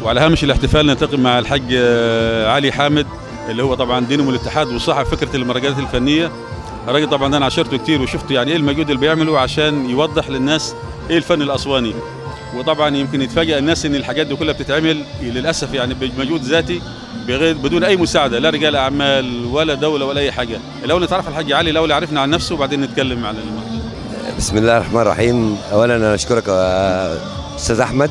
وعلى هامش الاحتفال نلتقي مع الحاج آه، علي حامد اللي هو طبعا دينهم الاتحاد وصاحب فكره المهرجانات الفنيه الراجل طبعا انا عاشرته كتير وشفت يعني ايه المجهود اللي بيعمله عشان يوضح للناس ايه الفن الاسواني وطبعا يمكن يتفاجئ الناس ان الحاجات دي كلها بتتعمل للاسف يعني بمجهود ذاتي بغير بدون اي مساعده لا رجال اعمال ولا دوله ولا اي حاجه الاول نتعرف الحاج علي الاول يعرفنا عن نفسه وبعدين نتكلم عن المهرجان بسم الله الرحمن الرحيم اولا انا اشكرك يا استاذ احمد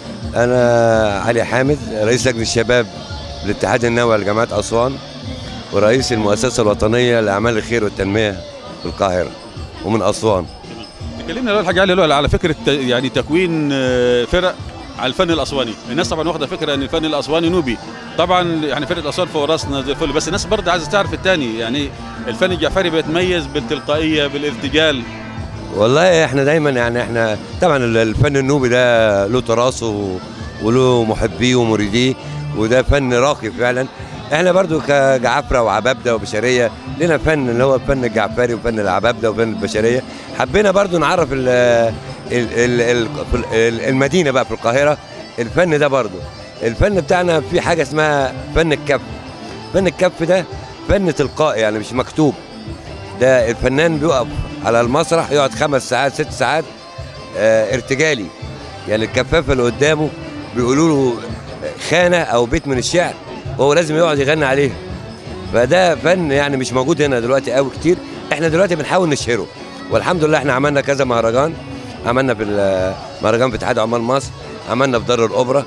انا علي حامد رئيس لجنه الشباب الاتحاد النووي لجامعه اسوان ورئيس المؤسسه الوطنيه لاعمال الخير والتنميه في القاهره ومن اسوان تكلمنا الاول الحاج علي الاول على فكره ت- يعني تكوين آه، فرق على الفن الاسواني الناس طبعا واخده فكره ان الفن الاسواني نوبي طبعا يعني فرقه اسوان فوق راسنا زي الفل بس الناس برضه عايزه تعرف الثاني يعني الفن الجعفري بيتميز بالتلقائيه بالارتجال والله احنا دايما يعني احنا طبعا الفن النوبي ده له تراثه وله محبيه ومريديه وده فن راقي فعلا احنا برضو كجعفره وعبابده وبشريه لنا فن اللي هو الفن الجعفري وفن العبابده وفن البشريه حبينا برضو نعرف ال ال ال ال ال المدينه بقى في القاهره الفن ده برضو الفن بتاعنا في حاجه اسمها فن الكف فن الكف ده فن تلقائي يعني مش مكتوب ده الفنان بيقف على المسرح يقعد خمس ساعات ست ساعات آه ارتجالي يعني الكفاف اللي قدامه بيقولوا له خانه او بيت من الشعر وهو لازم يقعد يغني عليه فده فن يعني مش موجود هنا دلوقتي قوي كتير احنا دلوقتي بنحاول نشهره والحمد لله احنا عملنا كذا مهرجان عملنا في ال- مهرجان في اتحاد عمال مصر عملنا في دار الاوبرا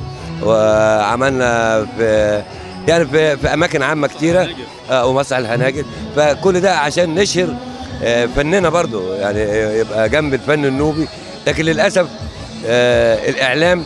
وعملنا في يعني في, في اماكن عامه كتيره آه ومسرح الهناجر فكل ده عشان نشهر آه، فننا برضو يعني يبقى جنب الفن النوبي لكن للاسف آه، الاعلام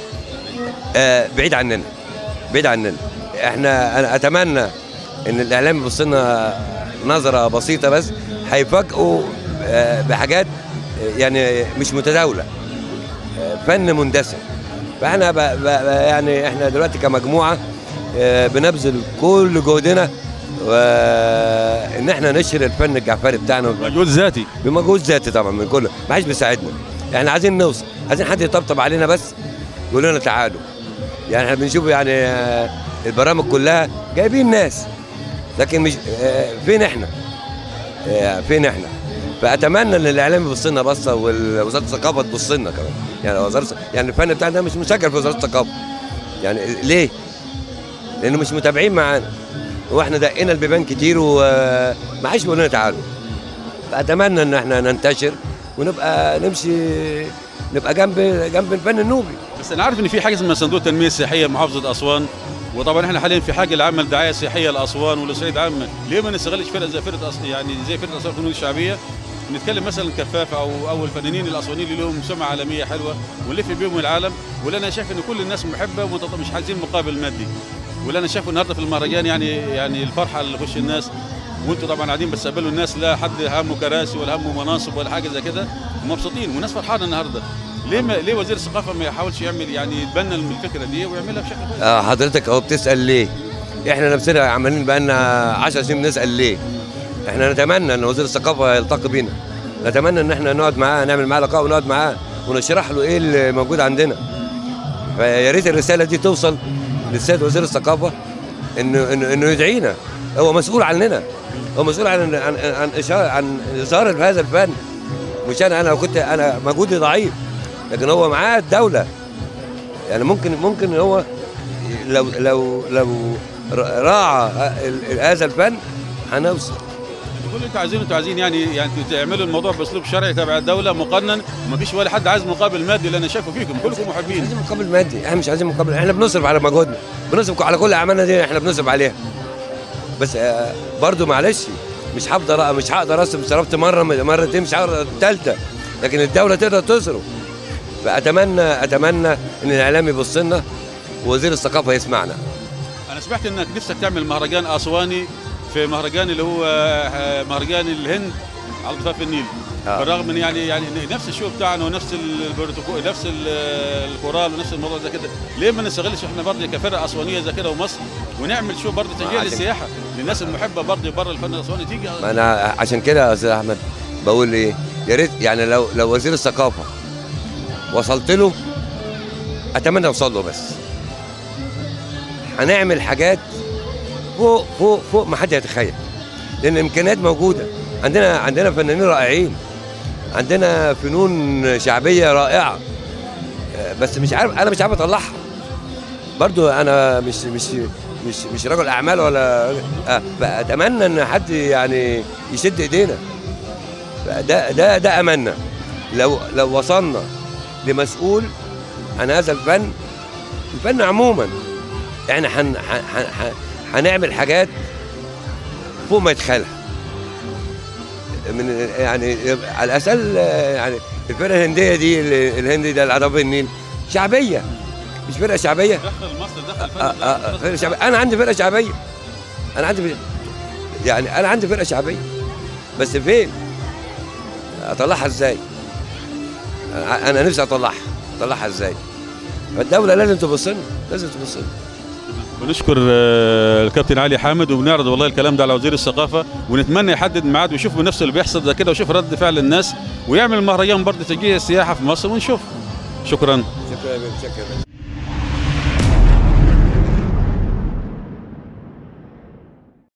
آه، بعيد عننا بعيد عننا احنا انا اتمنى ان الاعلام يبص لنا نظره بسيطه بس هيفاجئوا آه، بحاجات آه، يعني مش متداوله آه، فن مندثر فاحنا ب- ب- ب- يعني احنا دلوقتي كمجموعه آه، بنبذل كل جهدنا وان احنا نشر الفن الجعفري بتاعنا مجهود ذاتي بمجهود ذاتي طبعا من كله ما حدش بيساعدنا احنا عايزين نوصل عايزين حد يطبطب علينا بس يقول لنا تعالوا يعني احنا بنشوف يعني آه، البرامج كلها جايبين ناس لكن مش آه، فين احنا آه، فين احنا فاتمنى ان الاعلام يبص لنا بصه ووزاره الثقافه تبص لنا كمان يعني وزاره يعني الفن بتاعنا ده مش مسجل في وزاره الثقافه يعني ليه؟ لانه مش متابعين معانا واحنا دقينا البيبان كتير وما حدش بيقول لنا تعالوا فاتمنى ان احنا ننتشر ونبقى نمشي نبقى جنب جنب الفن النوبي بس انا عارف ان في حاجه اسمها صندوق التنميه السياحيه محافظه اسوان وطبعا احنا حاليا في حاجه لعمل دعايه سياحيه لاسوان ولصعيد عامه ليه ما نستغلش فرقه زي فرقه أس... يعني زي فرقه اسوان الفنون الشعبيه نتكلم مثلا كفاف او او الفنانين الاسوانيين اللي لهم سمعه عالميه حلوه ونلف بيهم العالم واللي انا شايف ان كل الناس محبه ومش عايزين مقابل مادي واللي انا شايفه النهارده في المهرجان يعني يعني الفرحه اللي تخش الناس وانتوا طبعا قاعدين بتستقبلوا الناس لا حد همه كراسي ولا همه مناصب ولا حاجه زي كده ومبسوطين والناس فرحانه النهارده ليه ما ليه وزير الثقافه ما يحاولش يعمل يعني يتبنى الفكره دي ويعملها بشكل كويس آه حضرتك اهو بتسال ليه احنا نفسنا عمالين بقالنا 10 سنين بنسال ليه احنا نتمنى ان وزير الثقافه يلتقي بينا نتمنى ان احنا نقعد معاه نعمل معاه لقاء ونقعد معاه ونشرح له ايه اللي موجود عندنا فيا ريت الرساله دي توصل للسيد وزير الثقافه انه انه, إنه يدعينا هو مسؤول عننا هو مسؤول عن عن عن إشارة عن اظهار هذا الفن مش انا انا كنت انا مجهودي ضعيف لكن هو معاه الدوله يعني ممكن ممكن هو لو لو لو راعى ال- هذا الفن هنوصل كل اللي انتوا عايزينه انتوا عايزين يعني يعني تعملوا الموضوع باسلوب شرعي تبع الدوله مقنن ومفيش ولا حد عايز مقابل مادي اللي انا شايفه فيكم كلكم محبين عايزين مقابل مادي احنا مش عايزين مقابل احنا بنصرف على مجهودنا بنصرف على كل اعمالنا دي احنا بنصرف عليها بس آه، برضو معلش مش هقدر مش هقدر اصرف صرفت مره مرتين مش هقدر الثالثه لكن الدوله تقدر تصرف فاتمنى اتمنى ان الاعلام يبص لنا ووزير الثقافه يسمعنا انا سمعت انك نفسك تعمل مهرجان اسواني في مهرجان اللي هو آه، مهرجان الهند على ضفاف النيل آه. بالرغم من يعني يعني نفس الشو بتاعنا ونفس البروتوكول نفس ال- الكورال ونفس الموضوع زي كده ليه ما نستغلش احنا برضه كفرقه اسوانيه زي كده ومصر ونعمل شو برضه تشجيع عشان- للسياحه للناس المحبه برضه بره الفن الاسواني تيجي ما انا عشان كده يا استاذ احمد بقول ايه يا ريت يعني لو لو وزير الثقافه وصلت له اتمنى اوصل له بس هنعمل حاجات فوق فوق فوق ما حد يتخيل لان الامكانيات موجوده عندنا عندنا فنانين رائعين عندنا فنون شعبيه رائعه آه، بس مش عارف انا مش عارف اطلعها برضو انا مش مش مش مش رجل اعمال ولا آه، فاتمنى ان حد يعني يشد ايدينا ده ده ده املنا لو لو وصلنا لمسؤول عن هذا الفن الفن عموما احنا حن حن حن هنعمل حاجات فوق ما يتخيلها من يعني على اساس يعني الفرقه الهنديه دي الهندي ده العربي النيل شعبيه مش فرقه شعبيه دخل مصر دخل آه آه فرقه شعبيه انا عندي فرقه شعبيه انا عندي فرقة يعني انا عندي فرقه شعبيه بس فين اطلعها ازاي انا أنا نفسي اطلعها اطلعها ازاي فالدوله لازم تبص لنا لازم تبص لنا ونشكر آه، الكابتن علي حامد وبنعرض والله الكلام ده على وزير الثقافه ونتمنى يحدد ميعاد ويشوف بنفسه اللي بيحصل ده كده ويشوف رد فعل الناس ويعمل مهرجان برضه تشجيع السياحه في مصر ونشوف شكرا شكرا شكرا